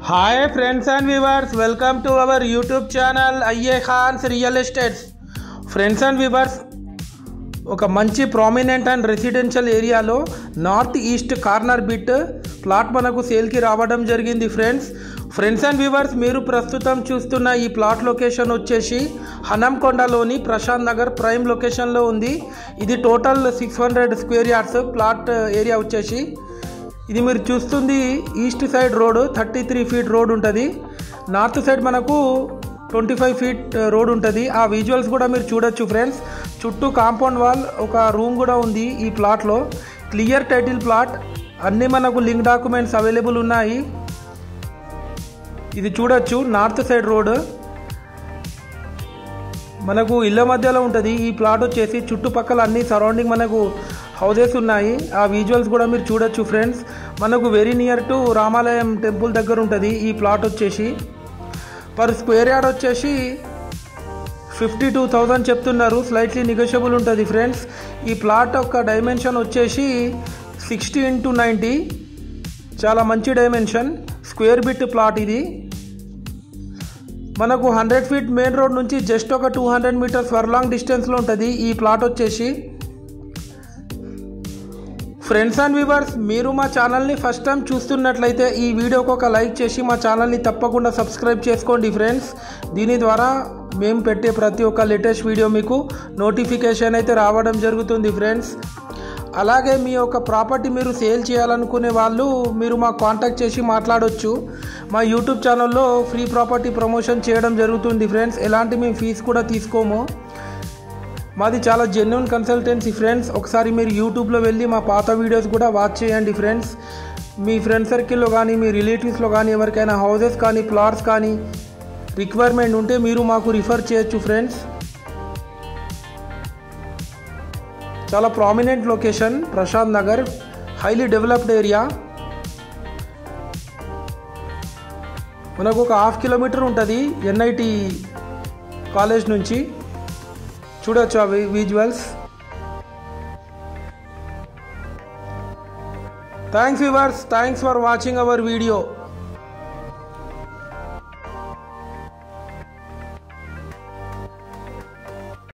hi friends and viewers welcome to our YouTube channel అయ్యే Khans real estates friends and viewers ఒక మంచి prominent and residential ఏరియాలో north east corner bit plot మనకు సేల్కి రావడం జరిగింది ఫ్రెండ్స్ ఫ్రెండ్స్ అండ్ వ్యూవర్స్ మీరు ప్రస్తుతం చూస్తున్న ఈ ప్లాట్ లొకేషన్ వచ్చేసి హనంకొండలోని ప్రశాంత్ నగర్ ప్రైమ్ లొకేషన్లో ఉంది ఇది total six hundred square yards plot area వచ్చేసి ఇది మీరు చూస్తుంది east side road thirty three feet road ఉంటుంది నార్త్ సైడ్ మనకు ట్వంటీ ఫైవ్ ఫీట్ రోడ్ ఉంటుంది ఆ విజువల్స్ కూడా మీరు చూడొచ్చు ఫ్రెండ్స్ చుట్టూ కాంపౌండ్ వాల్ ఒక రూమ్ కూడా ఉంది ఈ ప్లాట్లో క్లియర్ టైటిల్ ప్లాట్ అన్నీ మనకు లింక్ డాక్యుమెంట్స్ అవైలబుల్ ఉన్నాయి ఇది చూడొచ్చు నార్త్ సైడ్ రోడ్ మనకు ఇళ్ళ మధ్యలో ఉంటుంది ఈ ప్లాట్ వచ్చేసి చుట్టుపక్కల అన్ని సరౌండింగ్ మనకు హౌసెస్ ఉన్నాయి ఆ విజువల్స్ కూడా మీరు చూడొచ్చు ఫ్రెండ్స్ మనకు వెరీ నియర్ టు రామాలయం టెంపుల్ దగ్గర ఉంటుంది ఈ ప్లాట్ వచ్చేసి పర్ స్క్వేర్ యార్డ్ వచ్చేసి ఫిఫ్టీ టూ థౌజండ్ చెప్తున్నారు స్లైట్లీ నెగోషియబుల్ ఉంటుంది ఫ్రెండ్స్ ఈ ప్లాట్ యొక్క డైమెన్షన్ వచ్చేసి సిక్స్టీ ఇంటూ నైంటీ చాలా మంచి డైమెన్షన్ స్క్వేర్ బిట్ ప్లాట్ ఇది మనకు హండ్రెడ్ ఫీట్ మెయిన్ రోడ్ నుంచి జస్ట్ ఒక two hundred metres furlong డిస్టెన్స్లో ఉంటుంది ఈ ప్లాట్ వచ్చేసి ఫ్రెండ్స్ అండ్ వ్యూవర్స్ మీరు మా ఛానల్ని ఫస్ట్ టైం చూస్తున్నట్లయితే ఈ వీడియోకి ఒక లైక్ చేసి మా ఛానల్ని తప్పకుండా సబ్స్క్రైబ్ చేసుకోండి ఫ్రెండ్స్ దీని ద్వారా మేము పెట్టే ప్రతి ఒక్క లేటెస్ట్ వీడియో మీకు నోటిఫికేషన్ అయితే రావడం జరుగుతుంది ఫ్రెండ్స్ అలాగే మీ యొక్క ప్రాపర్టీ మీరు సేల్ చేయాలనుకునే వాళ్ళు మీరు మా కాంటాక్ట్ చేసి మాట్లాడొచ్చు మా యూట్యూబ్ ఛానల్లో ఫ్రీ ప్రాపర్టీ ప్రమోషన్ చేయడం జరుగుతుంది ఫ్రెండ్స్ ఎలాంటి మేము ఫీజు కూడా తీసుకోము మాది చాలా జెన్యున్ కన్సల్టెన్సీ ఫ్రెండ్స్ ఒకసారి మీరు యూట్యూబ్లో వెళ్ళి మా పాత వీడియోస్ కూడా వాచ్ చేయండి ఫ్రెండ్స్ మీ ఫ్రెండ్ సర్కిల్లో కానీ మీ రిలేటివ్స్లో కానీ ఎవరికైనా హౌసెస్ కానీ ప్లాట్స్ కానీ రిక్వైర్మెంట్ ఉంటే మీరు మాకు రిఫర్ చేయొచ్చు ఫ్రెండ్స్ చాలా prominent location Prashant Nagar highly developed area మనకు ఒక హాఫ్ కిలోమీటర్ ఉంటుంది ఎన్ఐటి కాలేజ్ నుంచి చూడొచ్చు అవి visuals thanks viewers thanks for watching our video